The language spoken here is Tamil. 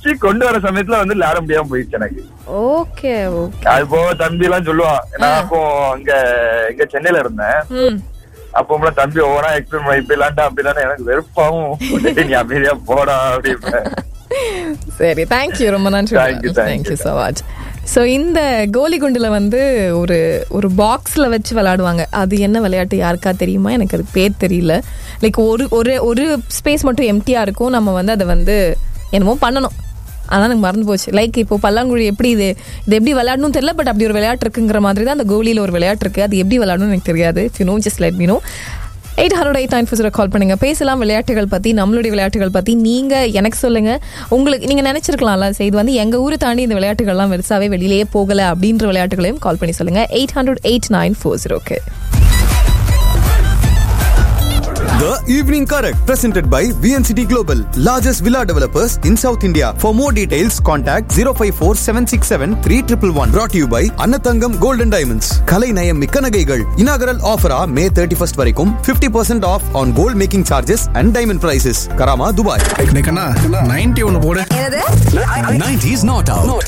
வச்சு கொண்டு வர சமயத்துல வந்து விளையாட முடியாம போயிடுச்சு எனக்கு ஓகே ஓகே அது போக தம்பி எல்லாம் சொல்லுவான் நான் அப்போ அங்க இங்க சென்னையில இருந்தேன் ம் அப்போ தம்பி ஒவ்வொன்றா எக்ஸ்பிளைன் பண்ணி இப்ப இல்லாண்டா அப்படிதானே எனக்கு வெறுப்பாவும் நீ அமைதியா போடா அப்படின்னு சரி தேங்க்யூ ரொம்ப நன்றி Thank you, thank thank you you. So much so இந்த கோலி குண்டுல வந்து ஒரு ஒரு பாக்ஸில் வச்சு விளையாடுவாங்க அது என்ன விளையாட்டு யாருக்கா தெரியுமா எனக்கு அது பேர் தெரியல லைக் ஒரு ஒரு ஒரு ஸ்பேஸ் மட்டும் எம்டியாக இருக்கும் நம்ம வந்து அதை வந்து என்னமோ பண்ணணும் ஆனால் எனக்கு மறந்து போச்சு லைக் இப்போ பல்லாங்குழி எப்படி இது இது எப்படி விளையாடணும் தெரியல பட் அப்படி ஒரு விளையாட்டு இருக்குங்கிற மாதிரி தான் அந்த கோலியில் ஒரு விளையாட்டு இருக்கு அது எப்படி விளையாடணும்னு எனக்கு தெரியாது you know just let me know eight hundred eight nine four call பண்ணுங்க பேசலாம் விளையாட்டுகள் பத்தி நம்மளுடைய விளையாட்டுகள் பத்தி நீங்க எனக்கு சொல்லுங்க உங்களுக்கு நீங்க நினைச்சிருக்கலாம்ல சரி, இது வந்து எங்க ஊரை தாண்டி இந்த விளையாட்டுகள்லாம் பெருசாவே வெளியிலேயே போகல அப்படின்ற விளையாட்டுகளையும் கால் பண்ணி சொல்லுங்க eight hundred eight nine four ஜீரோக்கு The Evening Correct, presented by VNCT Global, largest villa developers in South India. For more details, contact 054 767 3111. Brought to you by Annathangam Gold and Diamonds. Kalai Nayam Mikka Nagaigal. Inaugural offer ah May 31st வரைக்கும் 50% off on gold making charges and diamond prices. Karama, Dubai. Ninety ஒன்னு போடு 90s not out.